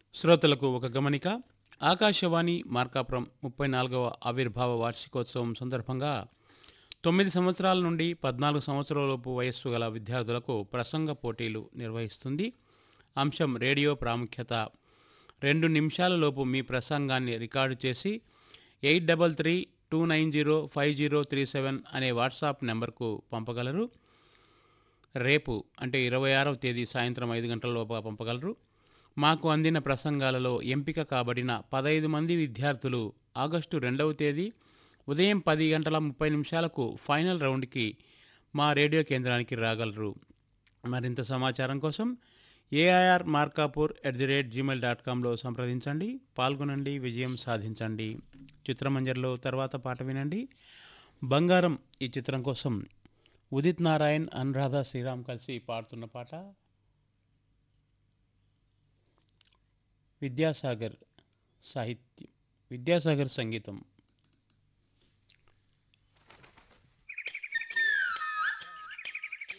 శ్రోతలకు ఒక గమనిక ఆకాశవాణి మార్కాపురం ముప్పై నాలుగవ ఆవిర్భావ వార్షికోత్సవం సందర్భంగా తొమ్మిది సంవత్సరాల నుండి పద్నాలుగు సంవత్సరాలలోపు వయస్సు గల విద్యార్థులకు ప్రసంగ పోటీలు నిర్వహిస్తుంది అంశం రేడియో ప్రాముఖ్యత రెండు నిమిషాలలోపు మీ ప్రసంగాన్ని రికార్డు చేసి eight double three two nine zero five zero three seven అనే వాట్సాప్ నెంబర్కు పంపగలరు రేపు అంటే ఇరవై ఆరవ తేదీ సాయంత్రం ఐదు గంటల లోపు పంపగలరు మాకు అందిన ప్రసంగాలలో ఎంపిక కాబడిన పదహైదు మంది విద్యార్థులు ఆగస్టు రెండవ తేదీ ఉదయం పది గంటల ముప్పై నిమిషాలకు ఫైనల్ రౌండ్కి మా రేడియో కేంద్రానికి రాగలరు మరింత సమాచారం కోసం AIR Markapur at the rate Gmail dot కామ్లో సంప్రదించండి పాల్గొనండి విజయం సాధించండి చిత్రమంజర్లో తర్వాత పాట వినండి బంగారం ఈ చిత్రం కోసం ఉదిత్ నారాయణ్ అనురాధ శ్రీరామ్ కలిసి పాడుతున్న పాట విద్యాసాగర్ సాహిత్యం విద్యాసాగర్ సంగీతం